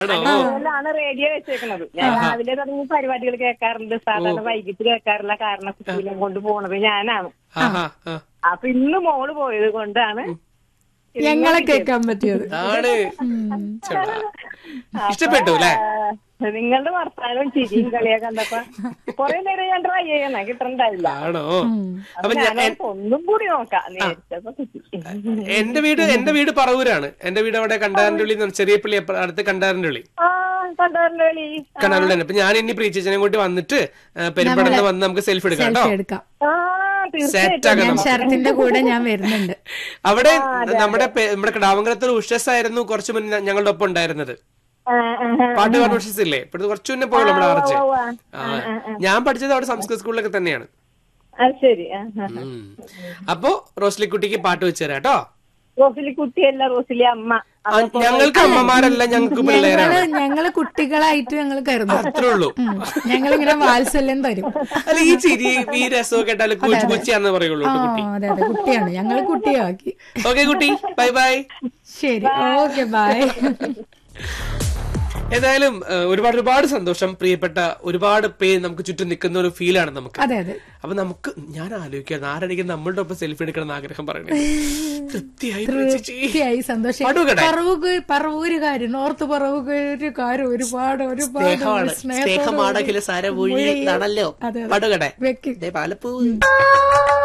അതുപോലാണ് radio വെച്ചേക്കണത് ഞാൻ രാവിലെ തുടങ്ങി പരിപാടികൾ കേൾക്കാറുണ്ട് സാധാരണ വൈകിട്ട് കേൾക്കാറില്ല കാരണം കുട്ടികളെ കൊണ്ട് പോണത് ഞാനാണ് ആഹാ ആ. അപ്പൊ ഇന്ന് മോള് പോയത് കൊണ്ടാണ് ഞങ്ങളെ കേൾക്കാൻ പറ്റിയത് ആണ് ചെടാ. ഇഷ്ടപ്പെട്ടു അല്ലേ ആ, നിങ്ങളുടെ വർത്താനവും ചിരിയും കളിയെ കണ്ടപ്പോ കൊറേ നേരം ഞാൻ ട്രൈ ചെയ്യണ കിട്ടണ്ടായില്ല ആണോ അപ്പൊ അപ്പൊ ഞാൻ ഞാൻ ഒന്നും കൂടി നോക്കാം നേരിട്ടപ്പോ കിട്ടി എന്റെ വീട് എന്റെ വീട് പറവൂരാണ് എന്റെ വീട് അവിടെ കണ്ടാരൻ്റെ എന്ന് ചെറിയ പള്ളി അടുത്ത് കണ്ടാരൻ്റെ ഉള്ളി ആ കണ്ടാറിന്റെ കളി കണ്ണാറുള്ളി അപ്പൊ ഞാൻ ഇനി പ്രീച്ചനെ കൂട്ടി വന്നിട്ട് പെരുമ്പടന്ന് വന്ന് നമുക്ക് സെൽഫി എടുക്കാം കേട്ടോ സെൽഫി എടുക്കാം ആ സെറ്റ് തീർച്ചയായിട്ടും ആക്കണം ഞാൻ ശരത്തിന്റെ കൂടെ ഞാൻ വരുന്നുണ്ട് അവിടെ നമ്മുടെ പെ- നമ്മുടെ കിടാവങ്കരത്തിൽ ഉഷസ് ആയിരുന്നു കുറച്ച് മുന്നേ ഞങ്ങളുടെ ഒപ്പം ഉണ്ടായിരുന്നത് ആ, ആ, ആ. പാട്ട് പാടുന്ന ഉഷസ് ഇല്ലേ ഇപ്പോഴത്തെ കുറച്ച് മുന്നേ പോയല്ലോ നമ്മുടെ ആർച്ച് ഉവ്വ. ആ ഞാൻ പഠിച്ചത് അവിടെ സംസ്കൃത സ്കൂളിലൊക്കെ തന്നെയാണ് അത് ശരി ആ, ആ. ഉം. അപ്പൊ റോസ്ലിക്കുട്ടിക്ക് പാട്ട് വെച്ച് തരാം കേട്ടോ റോസിലി കുട്ടിയല്ല റോസിലി അമ്മ ആ, ഞങ്ങൾക്ക് അമ്മമാരല്ല ഞങ്ങൾക്ക് പിള്ളേരാണ് ഞങ്ങള് ഞങ്ങള് കുട്ടികളായിട്ട് ഞങ്ങൾ കരുതും അത്രേ ഉള്ളൂ ഞങ്ങളിങ്ങനെ വാത്സല്യം തരും അല്ല ഈ ചിരി ഈ രസമൊക്കെ കേട്ടാല് കൂച്ചി കൂച്ചിയാന്ന് പറയുള്ളൂ ആ കേട്ടോ കുട്ടി അതെ അതെ കുട്ടിയാണ് ഞങ്ങള് കുട്ടിയാക്കി ഓക്കെ കുട്ടി ബൈ ബൈ ശരി ഓക്കെ ബൈ ഏതായാലും ഏഹ്, ഒരുപാട് ഒരുപാട് സന്തോഷം പ്രിയപ്പെട്ട ഒരുപാട് പേര് നമുക്ക് ചുറ്റും നിൽക്കുന്ന ഒരു ഫീലാണ് നമുക്ക് അതെ അതെ അപ്പൊ നമുക്ക് ഞാൻ ആലോചിക്കാണ് ആരാണെങ്കിൽ നമ്മളുടെ ഒപ്പം സെൽഫി എടുക്കണം എന്ന് ആഗ്രഹം പറയണേ തൃപ്തിയായി ചേച്ചി തൃപ്തിയായി സന്തോഷം പാടുകടെ? പറവുക പറവൂരുകാര് നോർത്ത് പറവുകാരുകാര് ഒരുപാട് ഒരുപാട് സ്നേഹമാണ് സ്നേഹത്തോടുകൂടി സ്നേഹമാണെങ്കിലും സാര മൊഴി മൊഴി. ഇതാണല്ലോ അതെ, അതെ. പാടുകടെ വെക്ക് ദേ പാലപ്പൂ